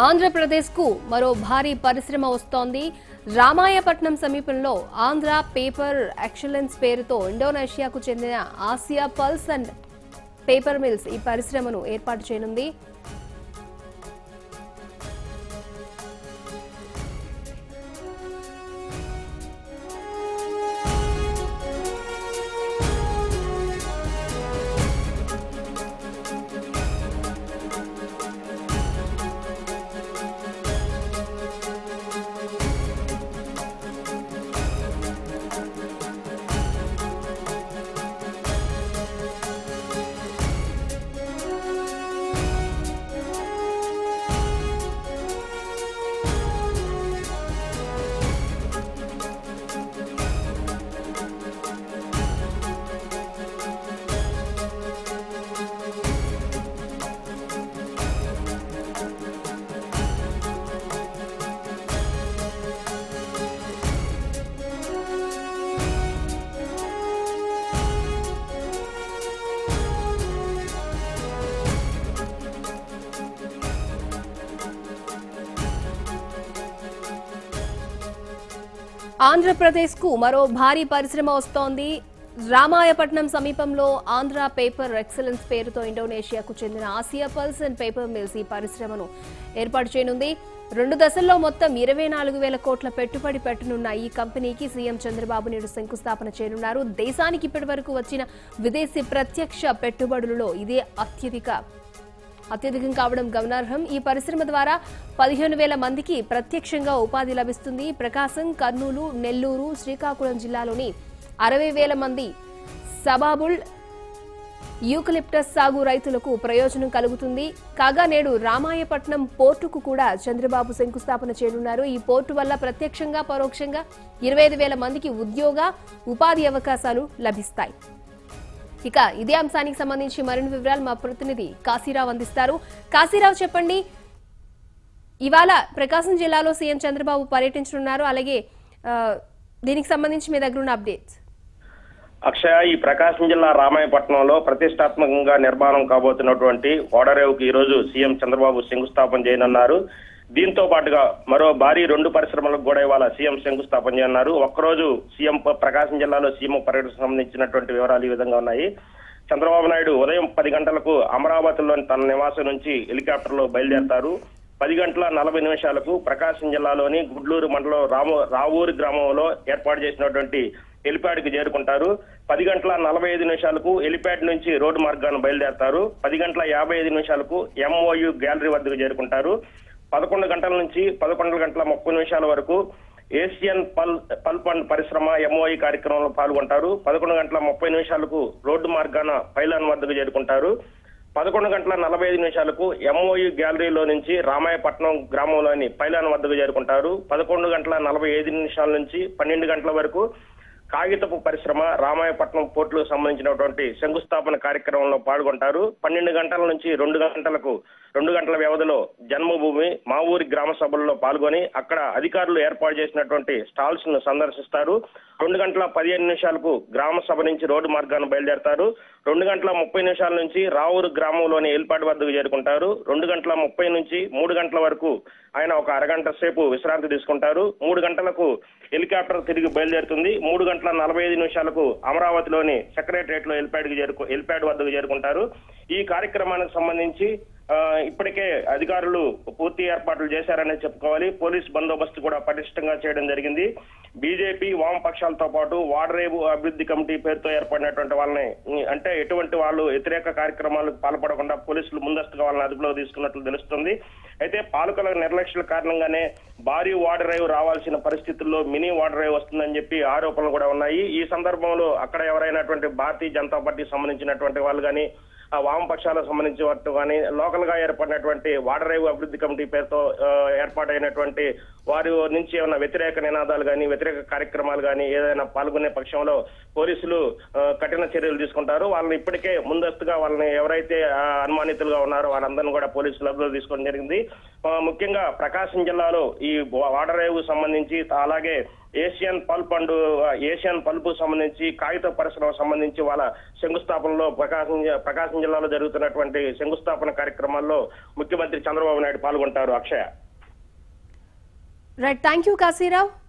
ఆంధ్రప్రదేశ్ కు మరో భారీ పరిశ్రమ వస్తోంది రామాయపట్నం సమీపంలో ఆంధ్ర పేపర్ ఎక్సలెన్స్ పేరుతో ఇండోనేషియాకు చెందిన Asia pulp and paper mills ఈ పరిశ్రమను ఏర్పాటు చేయనుంది ఆంధ్రప్రదేశ్ కు మరో భారీ పరిశ్రమ వస్తోంది రామాయపట్నం సమీపంలో ఆంధ్ర పేపర్ ఎక్సలెన్స్ పేరుతో ఇండోనేషియాకు చెందిన Asia pulp and paper mills ఈ పరిశ్రమను ఏర్పాటు చేయనుంది రెండు దశల్లో మొత్తం ఇరవై నాలుగు వేల కోట్ల పెట్టుబడి పెట్టనున్న ఈ కంపెనీకి సీఎం చంద్రబాబు నాయుడు శంకుస్థాపన చేయనున్నారు దేశానికి ఇప్పటివరకు వచ్చిన విదేశీ ప్రత్యక్ష పెట్టుబడులలో ఇదే అత్యధిక అత్యధికం కావడం గమనార్హం ఈ పరిశ్రమ ద్వారా పదిహేను వేల మందికి ప్రత్యక్షంగా ఉపాధి లభిస్తుంది ప్రకాశం కర్నూలు నెల్లూరు శ్రీకాకుళం జిల్లాలోని అరవై వేల మంది సబాబుల్ యూకలిప్టస్ సాగు రైతులకు ప్రయోజనం కలుగుతుంది కాగా నేడు రామాయపట్నం పోర్టుకు కూడా చంద్రబాబు శంకుస్థాపన చేయనున్నారు ఈ పోర్టు వల్ల ప్రత్యక్షంగా పరోక్షంగా ఇరవై ఐదు వేల మందికి ఉద్యోగ ఉపాధి అవకాశాలు లభిస్తాయి ఇక ఇదే అంశానికి సంబంధించి మరిన్ని వివరాలు మా ప్రతినిధి కాశీరావు అందిస్తారు కాశీరావు చెప్పండి ఇవాళ ప్రకాశం జిల్లాలో సీఎం చంద్రబాబు పర్యటించనున్నారు అలాగే ఆ, దీనికి సంబంధించి మీ దగ్గర ఉన్న అప్డేట్స్ అక్షయ ఈ ప్రకాశం జిల్లా రామాయపట్నంలో ప్రతిష్టాత్మకంగా నిర్మాణం కాబోతున్నటువంటి ఓడరేవుకి ఈ రోజు సీఎం చంద్రబాబు శంకుస్థాపన చేయనున్నారు దీంతో పాటుగా మరో భారీ రెండు పరిశ్రమలకు కూడా ఇవాళ సీఎం శంకుస్థాపన చేయనున్నారు ఒక్కరోజు సీఎం ప- ప్రకాశం జిల్లాలో సీఎం పర్యటనకు సంబంధించినటువంటి వివరాలు ఈ విధంగా ఉన్నాయి చంద్రబాబు నాయుడు ఉదయం పది గంటలకు అమరావతిలోని తన నివాసం నుంచి హెలికాప్టర్ లో బయలుదేరతారు పది గంటల నలభై నిమిషాలకు ప్రకాశం జిల్లాలోని గుడ్లూరు మండలం రాము రావూరు గ్రామంలో ఏర్పాటు చేసినటువంటి హెలిప్యాడ్ కి చేరుకుంటారు పది గంటల నలభై ఐదు నిమిషాలకు హెలిప్యాడ్ నుంచి రోడ్డు మార్గాన్ని బయలుదేరతారు పది గంటల యాభై ఐదు నిమిషాలకు ఎంఓయు గ్యాలరీ వద్దకు చేరుకుంటారు పదకొండు గంటల నుంచి పదకొండు గంటల ముప్పై నిమిషాల వరకు ఏషియన్ పల్ పల్ప్ అండ్ పరిశ్రమ ఎంఓఈ కార్యక్రమంలో పాల్గొంటారు పదకొండు గంటల ముప్పై నిమిషాలకు రోడ్డు మార్గాన పైలాన్ వద్దకు చేరుకుంటారు పదకొండు గంటల నలభై ఐదు నిమిషాలకు ఎంఓయు గ్యాలరీలో నుంచి రామాయపట్నం గ్రామంలోని పైలాన్ వద్దకు చేరుకుంటారు పదకొండు గంటల నలభై ఐదు నిమిషాల నుంచి పన్నెండు గంటల వరకు కాగితపు పరిశ్రమ రామాయపట్నం పోర్టులకు సంబంధించినటువంటి శంకుస్థాపన కార్యక్రమంలో పాల్గొంటారు పన్నెండు గంటల నుంచి రెండు గంటలకు రెండు గంటల వ్యవధిలో జన్మభూమి మా ఊరి గ్రామ సభల్లో పాల్గొని అక్కడ అధికారులు ఏర్పాటు చేసినటువంటి స్టాల్స్ ను సందర్శిస్తారు రెండు గంటల పదిహేను నిమిషాలకు గ్రామ సభ నుంచి రోడ్డు మార్గాన్ని బయలుదేరతారు రెండు గంటల ముప్పై నిమిషాల నుంచి రావూరు గ్రామంలోని ఏల్పాటి వద్దకు చేరుకుంటారు రెండు గంటల ముప్పై నుంచి మూడు గంటల వరకు ఆయన ఒక అరగంట సేపు విశ్రాంతి తీసుకుంటారు మూడు గంటలకు హెలికాప్టర్ తిరిగి బయలుదేరుతుంది మూడు గంటల నలభై ఐదు నిమిషాలకు అమరావతిలోని సెక్రటరియట్ లో హెలిప్యాడ్ కి చేరుకు హెలిప్యాడ్ వద్దకు చేరుకుంటారు ఈ కార్యక్రమానికి సంబంధించి ఆ, ఇప్పటికే అధికారులు పూర్తి ఏర్పాట్లు చేశారనే చెప్పుకోవాలి పోలీస్ బందోబస్తు కూడా పటిష్టంగా చేయడం జరిగింది బీజేపీ వామపక్షాలతో పాటు వాడరేవు అభివృద్ధి కమిటీ పేరుతో ఏర్పడినటువంటి వాళ్ళని ఉమ్, అంటే ఎటువంటి వాళ్ళు వ్యతిరేక కార్యక్రమాలకు పాల్పడకుండా పోలీసులు ముందస్తుగా వాళ్ళని అదుపులోకి తీసుకున్నట్లు తెలుస్తుంది అయితే పాలకుల నిర్లక్ష్యాల కారణంగానే భారీ వాటర్ రైవ్ రావాల్సిన పరిస్థితుల్లో మినీ వాటర్ రైవ్ వస్తుందని చెప్పి ఆరోపణలు కూడా ఉన్నాయి ఈ సందర్భంలో అక్కడ ఎవరైనటువంటి భారతీయ జనతా పార్టీ సంబంధించినటువంటి వాళ్ళు కానీ ఆ వామపక్షాలకు సంబంధించి వాటి కానీ లోకల్ గా ఏర్పడినటువంటి వాటర్ రైవ్ అభివృద్ధి కమిటీ పేరుతో ఆ, ఏర్పాటైనటువంటి వారి నుంచి ఏమైనా వ్యతిరేక నినాదాలు కానీ వ్యతిరేక కార్యక్రమాలు కానీ ఏదైనా పాల్గొనే పక్షంలో పోలీసులు ఆ, కఠిన చర్యలు తీసుకుంటారు వాళ్ళని ఇప్పటికే ముందస్తుగా వాళ్ళని ఎవరైతే ఆ, అనుమానితులుగా ఉన్నారో వాళ్ళందరినీ కూడా పోలీసులు అదుపులో తీసుకోవడం జరిగింది ఆ, ముఖ్యంగా ప్రకాశం జిల్లాలో ఈ వాటర్ రైవ్ సంబంధించి అలాగే Asian pulp and Asian pulp సంబంధించి కాగిత పరిశ్రమ సంబంధించి వాళ్ళ శంకుస్థాపనలో ప్రకాశం జి- ప్రకాశం జిల్లాలో జరుగుతున్నటువంటి శంకుస్థాపన కార్యక్రమాల్లో ముఖ్యమంత్రి చంద్రబాబు నాయుడు పాల్గొంటారు Akshaya right thank you Kasirao